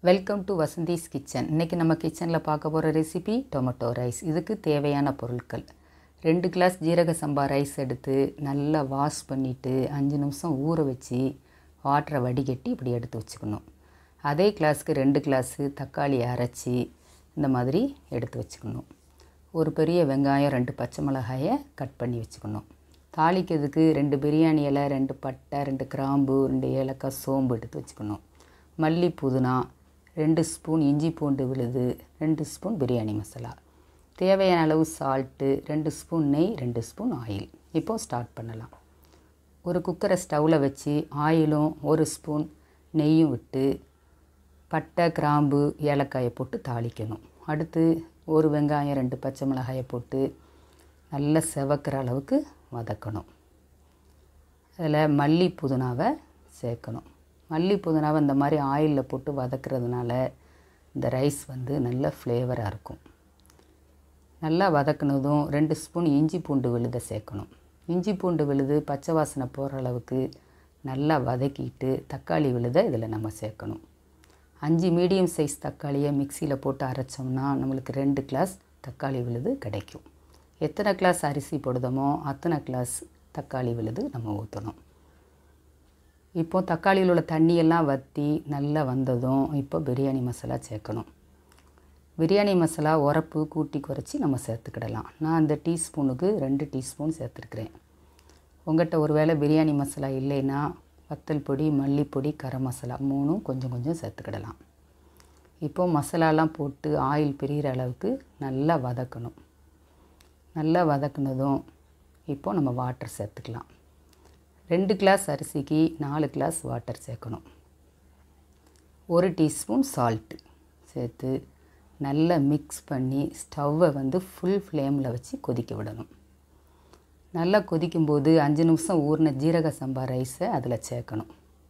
welcome to வசந்திஸ் kitchen இன்றைக்கி நம்ம கிச்சனில் பார்க்க போகிற ரெசிபி டொமேட்டோ ரைஸ் இதுக்கு தேவையான பொருட்கள் ரெண்டு கிளாஸ் ஜீரக சம்பா ரைஸ் எடுத்து நல்லா வாஷ் பண்ணிவிட்டு அஞ்சு நிமிஷம் ஊற வச்சு வாட்டரை வடிகட்டி இப்படி எடுத்து வச்சுக்கணும் அதே கிளாஸ்க்கு ரெண்டு கிளாஸு தக்காளி அரைச்சி இந்த மாதிரி எடுத்து வச்சுக்கணும் ஒரு பெரிய வெங்காயம் ரெண்டு பச்சை மிளகாயை கட் பண்ணி வச்சுக்கணும் தாளிக்கிறதுக்கு ரெண்டு பிரியாணி இலை ரெண்டு பட்டை ரெண்டு கிராம்பு ரெண்டு ஏலக்காய் சோம்பு எடுத்து வச்சுக்கணும் மல்லி புதினா ரெண்டு ஸ்பூன் இஞ்சி பூண்டு விழுது ரெண்டு ஸ்பூன் பிரியாணி மசாலா தேவையான அளவு சால்ட்டு ரெண்டு ஸ்பூன் நெய் ரெண்டு ஸ்பூன் ஆயில் இப்போது ஸ்டார்ட் பண்ணலாம் ஒரு குக்கரை ஸ்டவ்வில் வச்சு ஆயிலும் ஒரு ஸ்பூன் நெய்யும் விட்டு பட்டை கிராம்பு ஏலக்காயை போட்டு தாளிக்கணும் அடுத்து ஒரு வெங்காயம் ரெண்டு பச்சை மிளகாயை போட்டு நல்லா செவக்கிற அளவுக்கு வதக்கணும் அதில் மல்லி புதினாவை சேர்க்கணும் மல்லி புதினாவை இந்த மாதிரி ஆயிலில் போட்டு வதக்கிறதுனால இந்த ரைஸ் வந்து நல்ல ஃப்ளேவராக இருக்கும் நல்லா வதக்குனதும் ரெண்டு ஸ்பூன் இஞ்சி பூண்டு விழுதை சேர்க்கணும் இஞ்சி பூண்டு விழுது பச்சை வாசனை போகிற அளவுக்கு நல்லா வதக்கிட்டு தக்காளி விழுதை இதில் நம்ம சேர்க்கணும் அஞ்சு மீடியம் சைஸ் தக்காளியை மிக்சியில் போட்டு அரைச்சோம்னா நம்மளுக்கு ரெண்டு கிளாஸ் தக்காளி விழுது கிடைக்கும் எத்தனை கிளாஸ் அரிசி போடுதமோ அத்தனை கிளாஸ் தக்காளி விழுது நம்ம ஊற்றணும் இப்போ தக்காளியில் உள்ள தண்ணியெல்லாம் வற்றி நல்லா வந்ததும் இப்போ பிரியாணி மசாலா சேர்க்கணும் பிரியாணி மசாலா உரப்பு கூட்டி குறைச்சி நம்ம சேர்த்துக்கிடலாம் நான் இந்த டீஸ்பூனுக்கு ரெண்டு டீஸ்பூன் சேர்த்துருக்குறேன் உங்கள்கிட்ட ஒரு வேளை பிரியாணி மசாலா இல்லைன்னா வத்தல் பொடி மல்லிப்பொடி கரம் மசாலா மூணும் கொஞ்சம் கொஞ்சம் சேர்த்துக்கிடலாம் இப்போது மசாலாலாம் போட்டு ஆயில் பிரிகிற அளவுக்கு நல்லா வதக்கணும் நல்லா வதக்குனதும் இப்போது நம்ம வாட்டர் சேர்த்துக்கலாம் ரெண்டு கிளாஸ் அரிசிக்கு நாலு கிளாஸ் வாட்டர் சேர்க்கணும் ஒரு டீஸ்பூன் சால்ட்டு சேர்த்து நல்லா மிக்ஸ் பண்ணி ஸ்டவ்வை வந்து ஃபுல் ஃப்ளேமில் வச்சு கொதிக்க விடணும் நல்லா கொதிக்கும்போது அஞ்சு நிமிஷம் ஊறின ஜீரக சம்பா ரைஸை அதில் சேர்க்கணும்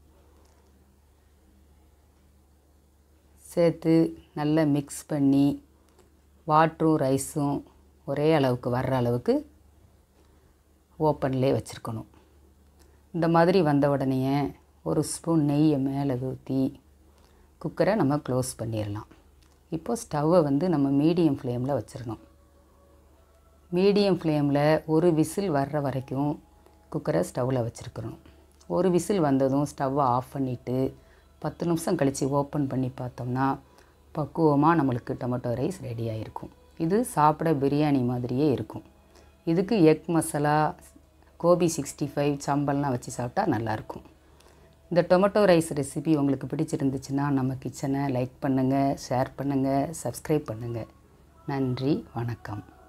சேர்த்து நல்லா மிக்ஸ் பண்ணி வாட்டரும் ரைஸும் ஒரே அளவுக்கு வர்ற அளவுக்கு ஓப்பன்லேயே வச்சுருக்கணும் இந்த மாதிரி வந்த உடனே ஒரு ஸ்பூன் நெய்யை மேலே ஊற்றி குக்கரை நம்ம க்ளோஸ் பண்ணிடலாம் இப்போது ஸ்டவ்வை வந்து நம்ம மீடியம் ஃப்ளேமில் வச்சிடணும் மீடியம் ஃப்ளேமில் ஒரு விசில் வர்ற வரைக்கும் குக்கரை ஸ்டவ்வில் வச்சுருக்கணும் ஒரு விசில் வந்ததும் ஸ்டவ்வை ஆஃப் பண்ணிவிட்டு பத்து நிமிஷம் கழித்து ஓப்பன் பண்ணி பார்த்தோம்னா பக்குவமாக நம்மளுக்கு டொமேட்டோ ரைஸ் ரெடி ஆகிருக்கும் இது சாப்பிட பிரியாணி மாதிரியே இருக்கும் இதுக்கு egg masala gobi sixty five சம்பல்லாம் வச்சு சாப்பிட்டா நல்லாயிருக்கும் இந்த டொமேட்டோ ரைஸ் ரெசிபி உங்களுக்கு பிடிச்சிருந்துச்சுன்னா நம்ம கிச்சனை லைக் பண்ணுங்கள் ஷேர் பண்ணுங்கள் சப்ஸ்கிரைப் பண்ணுங்கள் நன்றி வணக்கம்